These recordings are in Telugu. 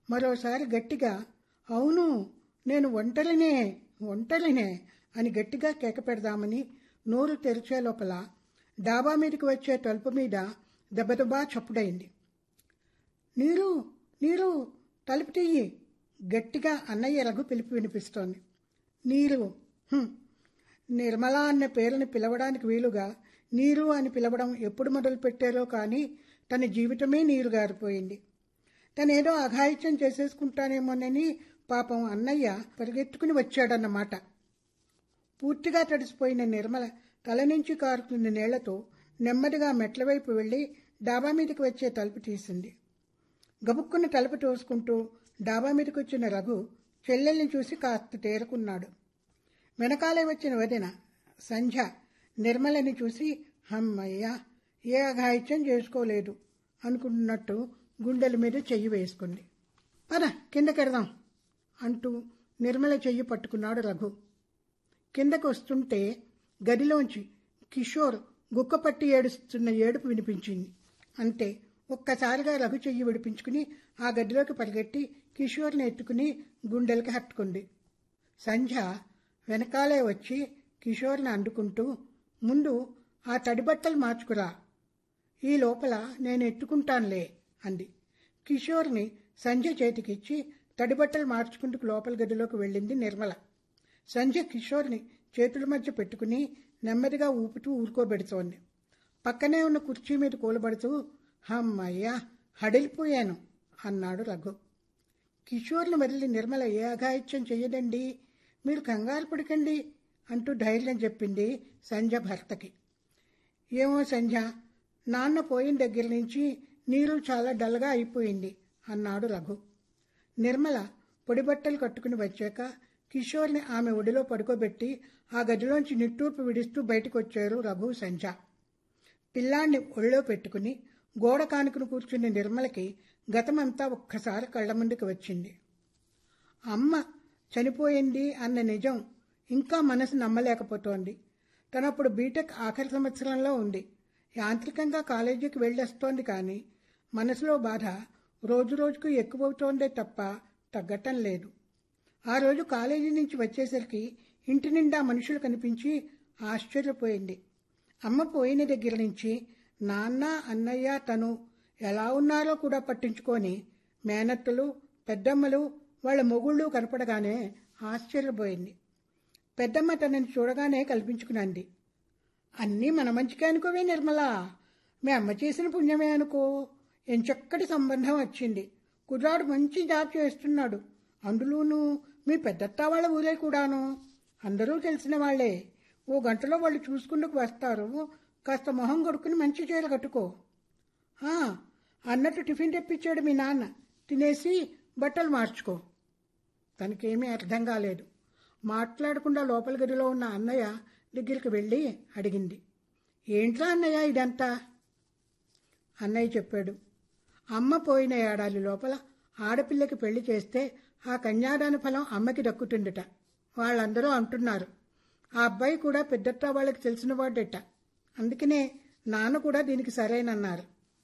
మరోసారి గట్టిగా అవును నేను ఒంటరినే ఒంటరినే అని గట్టిగా కేక పెడదామని నోరు తెరిచే లోపల డాబా మీదకి వచ్చే తలుపు మీద దెబ్బదెబ్బా చప్పుడైంది నీరు నీరు తలుపు తీయి గట్టిగా అన్నయ్య రఘు పిలుపు వినిపిస్తోంది నీరు "హుం." నిర్మల అన్న పేరుని పిలవడానికి వీలుగా నీరు అని పిలవడం ఎప్పుడు మొదలు పెట్టారో కానీ తన జీవితమే నీరు గారిపోయింది తనేదో అఘాయిత్యం చేసేసుకుంటానేమోనని పాపం అన్నయ్య పరిగెత్తుకుని వచ్చాడన్నమాట పూర్తిగా తడిసిపోయిన నిర్మల తల నుంచి కారుతున్న నీళ్లతో నెమ్మదిగా మెట్ల వైపు వెళ్లి డాబా మీదకి వచ్చే తలుపు తీసింది గబుక్కున్న తలుపు తోసుకుంటూ డాబా మీదకి వచ్చిన రఘు చెల్లెల్ని చూసి కాస్త తేరుకున్నాడు వెనకాలే వచ్చిన వదిన సంధ్య నిర్మలని చూసి హమ్మయ్యా ఏ అఘాయిత్యం చేసుకోలేదు అనుకున్నట్టు గుండెల మీద చెయ్యి వేసుకుంది పద కిందకెడదాం అంటూ నిర్మల చెయ్యి పట్టుకున్నాడు రఘు కిందకు వస్తుంటే గదిలోంచి కిషోర్ గుక్కపట్టి ఏడుస్తున్న ఏడుపు వినిపించింది అంతే ఒక్కసారిగా రఘు చెయ్యి విడిపించుకుని ఆ గదిలోకి పరిగెట్టి కిషోర్ని ఎత్తుకుని గుండెలకి హత్తుకుంది సంధ్య వెనకాలే వచ్చి కిషోర్ని అందుకుంటూ ముందు ఆ తడిబట్టలు మార్చుకురా ఈ లోపల నేను ఎత్తుకుంటానులే అంది కిషోర్ని సంధ్య చేతికిచ్చి తడిబట్టలు మార్చుకుంటూ లోపల గదిలోకి వెళ్ళింది నిర్మల సంధ్య కిషోర్ని చేతుల మధ్య పెట్టుకుని నెమ్మదిగా ఊపుతూ ఊరుకోబెడుతోంది పక్కనే ఉన్న కుర్చీ మీద కూలబడుతూ హమ్మయ్యా హడిలిపోయాను అన్నాడు రఘు కిషోర్ని వదిలి నిర్మల ఏ అఘాయిత్యం చెయ్యదండి మీరు కంగారు పడకండి అంటూ ధైర్యం చెప్పింది సంధ్య భర్తకి ఏమో సంధ్య నాన్న పోయిన దగ్గర నుంచి నీరు చాలా డల్గా అయిపోయింది అన్నాడు రఘు నిర్మల పొడి బట్టలు కట్టుకుని వచ్చాక కిషోర్ని ఆమె ఒడిలో పడుకోబెట్టి ఆ గదిలోంచి నిట్టూర్పు విడుస్తూ బయటకు వచ్చారు రఘు సంధ్య పిల్లాన్ని ఒళ్ళో పెట్టుకుని గోడ కానుకుని కూర్చున్న నిర్మలకి గతమంతా ఒక్కసారి కళ్ళ ముందుకు వచ్చింది అమ్మ చనిపోయింది అన్న నిజం ఇంకా మనసు నమ్మలేకపోతోంది తనప్పుడు బీటెక్ ఆఖరి సంవత్సరంలో ఉంది యాంత్రికంగా కాలేజీకి వెళ్ళొస్తోంది కానీ మనసులో బాధ రోజు రోజుకు ఎక్కువవుతోందే తప్ప తగ్గటం లేదు ఆ రోజు కాలేజీ నుంచి వచ్చేసరికి ఇంటి నిండా మనుషులు కనిపించి ఆశ్చర్యపోయింది అమ్మ పోయిన దగ్గర నుంచి నాన్న అన్నయ్య తను ఎలా ఉన్నారో కూడా పట్టించుకొని మేనత్తలు పెద్దమ్మలు వాళ్ళ మొగుళ్ళు కనపడగానే ఆశ్చర్యపోయింది పెద్దమ్మ తనని చూడగానే కల్పించుకునంది అన్నీ మన మంచికే అనుకోవే నిర్మల మీ అమ్మ చేసిన పుణ్యమే అనుకో ఎంచక్కటి సంబంధం వచ్చింది కుర్రాడు మంచి జాబ్ చేస్తున్నాడు అందులోనూ మీ పెద్దత్త వాళ్ళ ఊరే కూడాను అందరూ తెలిసిన వాళ్లే ఓ గంటలో వాళ్ళు చూసుకుందుకు వస్తారు కాస్త మొహం కొడుకుని మంచి చీర కట్టుకో "ఆ, అన్నట్టు టిఫిన్ తెప్పించాడు మీ నాన్న తినేసి బట్టలు మార్చుకో తనకేమీ అర్థం కాలేదు మాట్లాడకుండా లోపల గదిలో ఉన్న అన్నయ్య దగ్గరికి వెళ్ళి అడిగింది ఏంట్రా అన్నయ్య ఇదంతా అన్నయ్య చెప్పాడు అమ్మ పోయిన ఏడాది లోపల ఆడపిల్లకి పెళ్లి చేస్తే ఆ కన్యాదాన ఫలం అమ్మకి దక్కుతుందట వాళ్ళందరూ అంటున్నారు ఆ అబ్బాయి కూడా పెద్దత్త వాళ్ళకి తెలిసిన వాడట అందుకనే నాన్న కూడా దీనికి సరేనన్నారు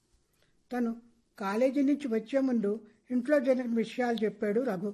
తను కాలేజీ నుంచి వచ్చే ముందు ఇంట్లో జరిగిన విషయాలు చెప్పాడు రఘు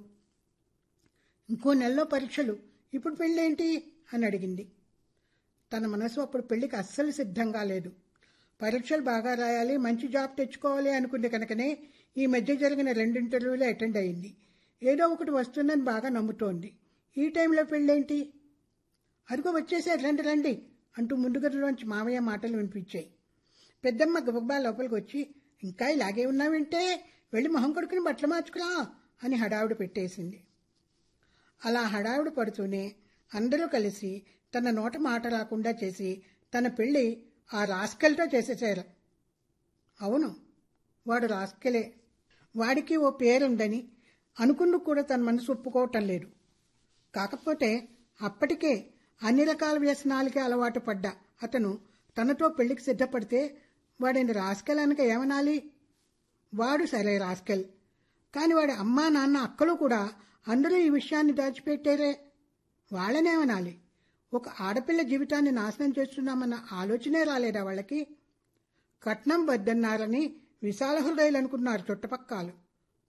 ఇంకో నెలలో పరీక్షలు ఇప్పుడు పెళ్ళేంటి అని అడిగింది తన మనసు అప్పుడు పెళ్లికి అస్సలు సిద్ధంగా లేదు పరీక్షలు బాగా రాయాలి మంచి జాబ్ తెచ్చుకోవాలి అనుకుంది కనుకనే ఈ మధ్య జరిగిన రెండు ఇంటర్వ్యూలు అటెండ్ అయింది ఏదో ఒకటి వస్తుందని బాగా నమ్ముతోంది ఈ టైంలో పెళ్ళేంటి అదిగో వచ్చేసారు రండి రండి అంటూ ముందు గదిలోంచి మామయ్య మాటలు వినిపించాయి పెద్దమ్మ గబగబా లోపలికి వచ్చి ఇంకా ఇలాగే ఉన్నావంటే వెళ్ళి మొహం కొడుకుని బట్టలు మార్చుకురా అని హడావుడి పెట్టేసింది అలా హడావుడి పడుతూనే అందరూ కలిసి తన నోట మాట రాకుండా చేసి తన పెళ్లి ఆ రాస్కెల్తో చేసేసారు అవును వాడు రాస్కెలే వాడికి ఓ పేరుందని అనుకుందుకు కూడా తన మనసు ఒప్పుకోవటం లేదు కాకపోతే అప్పటికే అన్ని రకాల వ్యసనాలకి అలవాటు పడ్డ అతను తనతో పెళ్లికి సిద్ధపడితే వాడిని రాస్కెల్ అనక ఏమనాలి వాడు సరే రాస్కెల్ కాని వాడి అమ్మా నాన్న అక్కలు కూడా అందరూ ఈ విషయాన్ని దాచిపెట్టారే వాళ్ళనేమనాలి ఒక ఆడపిల్ల జీవితాన్ని నాశనం చేస్తున్నామన్న ఆలోచనే రాలేదా వాళ్ళకి కట్నం వద్దన్నారని విశాల హృదయాలు అనుకున్నారు చుట్టుపక్కలు